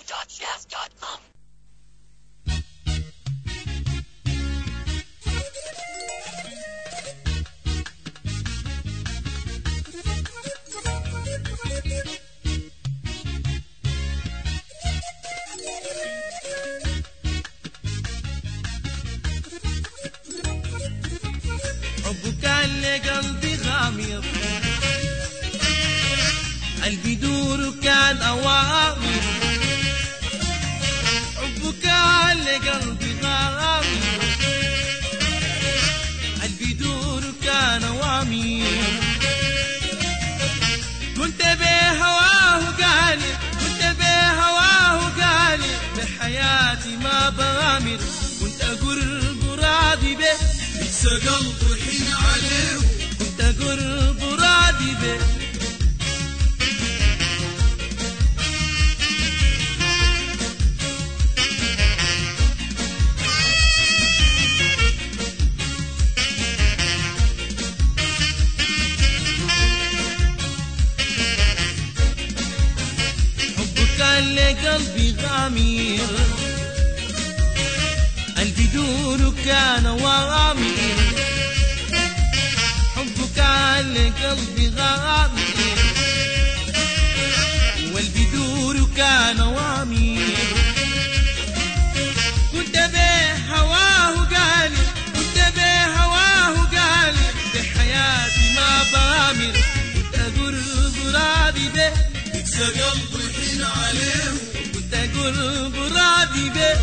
www.jazz.com. حبك على قلبي غامض قلبي دور كان أوامر حبك على قلبي غامض قلبي دور كان أوامر كنت بهواه قالب كنت بهواه قالب بحياتي ما بغامر كنت أقول راضي به لسه قلبي حين عليه كنت أقول راضي به حبك لقلبي غامر قلبي دور كان وامر حبك لقلبي غامر والبي دور كان وامر كنت به هواه قالي كنت به هواه قالي بحياتي ما بامر كنت أقول راضي به لسه قلبي حين عليه كنت أقول راضي به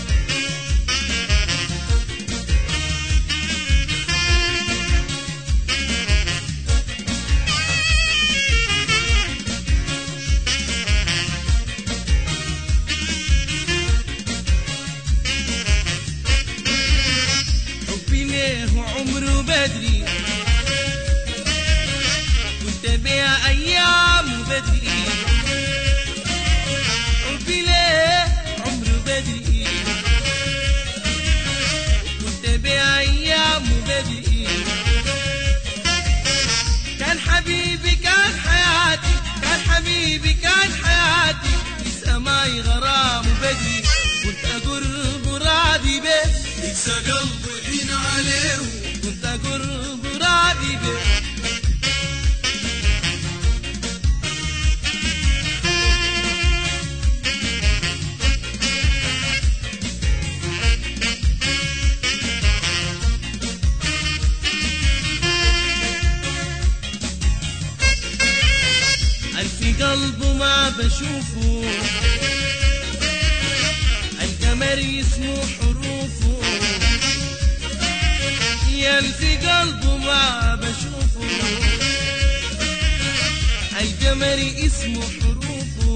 حبي ليه وعمره بدري كنت بيا ايام بدري حبي ليه عمره بدري كنت بيا ايام بدري كان حبيبي كان حياتي كان حبيبي كان حياتي لسه ماي غرام بدري كنت اقرب راضي به لسه قلبي حين عليه كنت أقرب راضي به ألف قلب ما بشوفه القمر يسمو حروفه يا في قلبه ما بشوفه القمر اسمه حروفه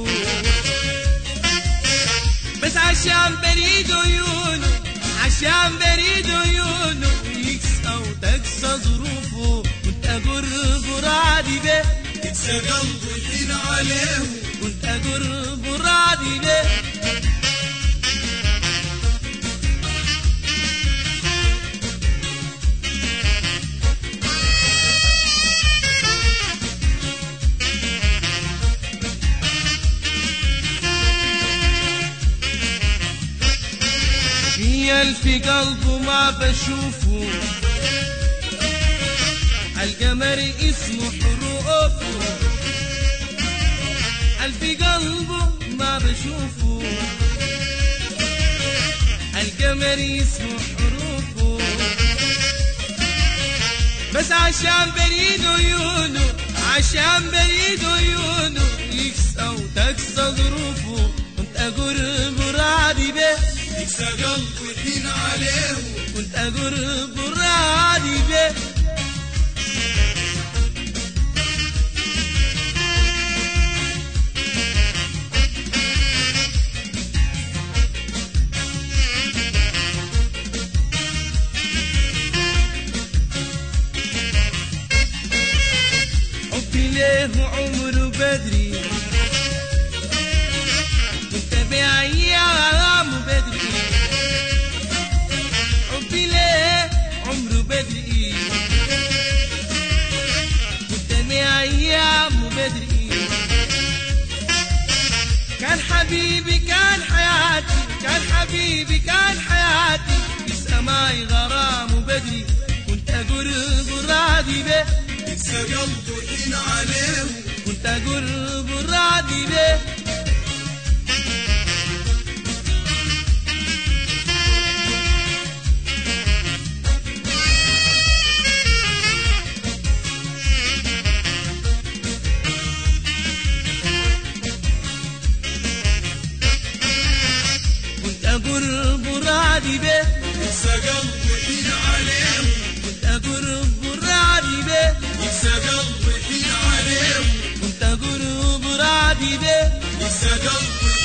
بس عشان بريد عيونه عشان بريد عيونه يكسى وتكسى ظروفه كنت أقرب راضي به لسه قلبي حين عليه كنت أقرب راضي به في ألف قلب ما بشوفه القمر اسمه حروفه ألف قلب ما بشوفه القمر اسمه حروفه بس عشان بريد عيونه عشان بريد عيونه يكسى وتكسى ظروفه كنت أقرب راضي به لسه قلبي حين عليه كنت أقرب راضي به حبي ليه عمره بدري كنت بأيام بدري حبي ليه عمره بدري كنت بأيام بدري كان حبيبي كان حبيبي كان حياتي في سماي غرام وبدري كنت قرب الرادي به لسه قلبي حين عليه كنت قرب الرادي به كنت قرب الرادي به لسه قلبي حين عليه كنت قرب الرادي به لسه قلبي حين عليه كنت قرب الرادي به لسه قلبي